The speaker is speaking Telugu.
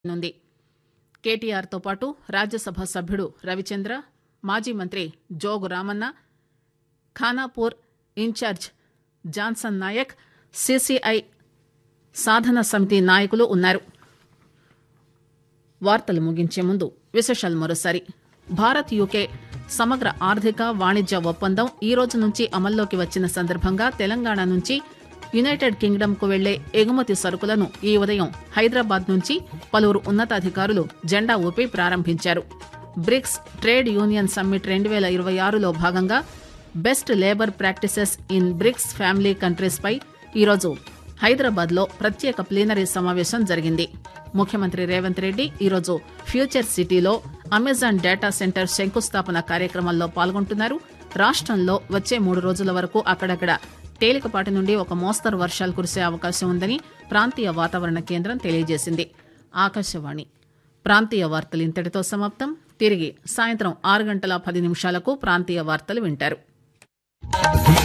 ఉంది కేటీఆర్తో పాటు రాజ్యసభ సభ్యుడు రవిచంద్ర మాజీ మంత్రి జోగు రామన్న ఖానాపూర్ ఇన్ఛార్జ్ జాన్సన్ నాయక్ సీసీఐ సాధన సమితి నాయకులు ఉన్నారు వార్తలు ముగించే ముందు విశేషాలు మరోసారి భారత్ యూకే సమగ్ర ఆర్థిక వాణిజ్య ఒప్పందం ఈ రోజు నుంచి అమల్లోకి వచ్చిన సందర్భంగా తెలంగాణ నుంచి యునైటెడ్ కింగ్డమ్ కు వెళ్లే ఎగుమతి సరుకులను ఈ ఉదయం హైదరాబాద్ నుంచి పలువురు ఉన్నతాధికారులు జెండా ఊపి ప్రారంభించారు బ్రిక్స్ ట్రేడ్ యూనియన్ సమ్మిట్ రెండు వేల ఇరవై ఆరులో భాగంగా best labour practices in BRICS family countries పై ఈరోజు హైదరాబాద్ లో ప్రత్యేక ప్లీనరీ సమావేశం జరిగింది ముఖ్యమంత్రి రేవంత్ రెడ్డి ఈరోజు ఫ్యూచర్ సిటీలో అమెజాన్ డేటా సెంటర్ శంకుస్థాపన కార్యక్రమంలో పాల్గొంటున్నారు రాష్టంలో వచ్చే మూడు రోజుల వరకు అక్కడక్కడ తేలికపాటి నుండి ఒక మోస్తరు వర్షాలు కురిసే అవకాశం ఉందని ప్రాంతీయ వాతావరణ కేంద్రం తెలియజేసింది ఆకాశవాణి ప్రాంతీయ వార్తలు ఇంతటితో సమాప్తం తిరిగి సాయంత్రం ఆరు గంటల పది నిమిషాలకు ప్రాంతీయ వార్తలు వింటారు